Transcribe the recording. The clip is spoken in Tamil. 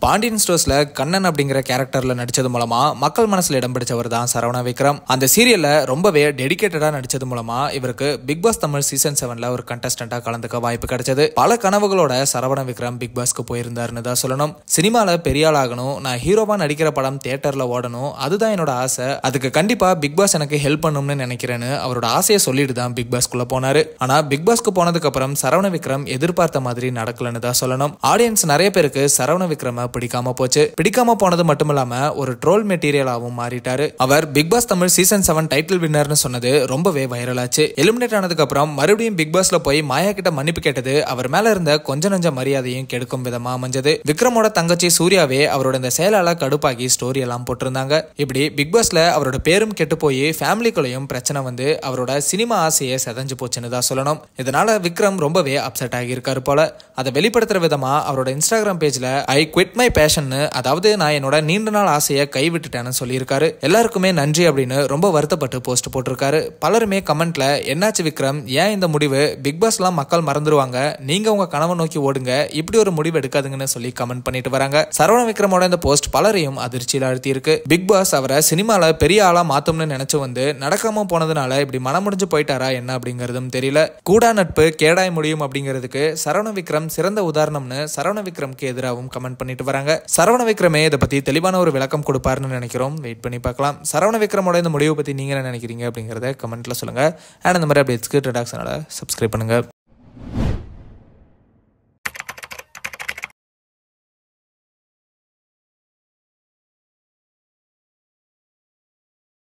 பாண்டியன் ஸ்டோர்ஸ்ல கண்ணன் அப்படிங்கிற கேரக்டர்ல நடிச்சது மூலமா மக்கள் மனசுல இடம் பிடிச்சவர் தான் சரவணா விக்ரம் அந்த சீரியல்ல ரொம்பவே டெடிகேட்டடா நடிச்சது மூலமா இவருக்கு பிக் பாஸ் தமிழ் சீசன் செவன்ல ஒரு கண்டஸ்டண்டா கலந்துக்க வாய்ப்பு கிடைச்சது பல கனவுகளோட சரவண விக்ரம் பிக் பாஸ்க்கு போயிருந்தாருன்னு தான் சொல்லணும் சினிமால பெரிய ஆள் ஆகணும் நான் ஹீரோவா நடிக்கிற படம் தியேட்டர்ல ஓடணும் அதுதான் என்னோட ஆசை அதுக்கு கண்டிப்பா பிக் பாஸ் எனக்கு ஹெல்ப் பண்ணும்னு நினைக்கிறேன்னு அவரோட ஆசையை சொல்லிட்டு தான் பிக் பாஸ்க்குள்ள போனாரு ஆனா பிக் பாஸ்க்கு போனதுக்கு அப்புறம் சரவண விக்ரம் எதிர்பார்த்த மாதிரி நடக்கலன்னு தான் சொல்லணும் ஆடியன்ஸ் நிறைய பேருக்கு சரவண விக்ரம பிடிக்காம போச்சு பிடிக்காம போனது மட்டும் இல்லாம ஒரு ட்ரோல் மெட்டீரியலாவும் மாறிட்டாரு அவர் Bigg Boss Tamil season seven title வின்னர்னு சொன்னது ரொம்பவே வைரல் ஆச்சு எலிமினேட் ஆனதுக்கு அப்புறம் மறுபடியும் பிக் பாஸ்ல போய் மாயா கிட்ட மன்னிப்பு கேட்டது அவர் மேல இருந்த கொஞ்ச நஞ்ச மரியாதையும் கெடுக்கும் விதமா அமைஞ்சது விக்ரமோட தங்கச்சி சூர்யாவே அவரோட இந்த செயலால கடுப்பாகி ஸ்டோரி எல்லாம் போட்டிருந்தாங்க இப்படி பிக் பாஸ்ல அவரோட பேரும் கெட்டு போய் ஃபேமிலிக்குள்ளேயும் பிரச்சனை வந்து அவரோட சினிமா ஆசையை செதஞ்சு போச்சுன்னு தான் சொல்லணும் இதனால விக்ரம் ரொம்பவே அப்செட் ஆகியிருக்காரு போல அதை வெளிப்படுத்துற விதமா அவரோட இன்ஸ்டாகிராம் பேஜ்ல ஐ குவிட் மை பேஷன்னு அதாவது நான் என்னோட நீண்ட நாள் ஆசையை கைவிட்டுட்டேன்னு சொல்லியிருக்காரு எல்லாருக்குமே நன்றி அப்படின்னு ரொம்ப வருத்தப்பட்டு போஸ்ட் போட்டிருக்காரு பலருமே கமெண்ட்ல என்னாச்சு விக்ரம் ஏன் இந்த முடிவு பிக் பாஸ்லாம் மக்கள் மறந்துருவாங்க நீங்க உங்க கனவை நோக்கி ஓடுங்க இப்படி ஒரு முடிவு எடுக்காதுங்கன்னு சொல்லி கமெண்ட் பண்ணிட்டு வராங்க சரவண விக்ரமோட இந்த போஸ்ட் பலரையும் அதிர்ச்சியில் அழுத்தி இருக்கு பிக் பாஸ் அவரை சினிமால பெரிய ஆளா மாத்தும்னு நினைச்சு வந்து நடக்காம போனதுனால இப்படி மனமுடிஞ்சு போயிட்டாரா என்ன அப்படிங்கறதும் தெரியல கூடா நட்பு கேடாய் முடியும் அப்படிங்கிறதுக்கு சரவண விக்ரம் சிறந்த உதாரணம்னு சரவண விக்ரம்க்கு எதிராகவும் கமெண்ட் பண்ணிட்டு வராங்க சரவண விக்ரமே இதை பத்தி தெளிவான ஒரு விளக்கம் கொடுப்பாருன்னு நினைக்கிறோம் வெயிட் பண்ணி பார்க்கலாம் சரவண விக்ரமோட இந்த முடிவை பத்தி நீங்க என்ன நினைக்கிறீங்க அப்படிங்கறத கமெண்ட்ல சொல்லுங்க அண்ட் இந்த மாதிரி அப்டேட்ஸ்க்கு ரிடாக்ஷனோட சப்ஸ்கிரைப் பண்ணுங்க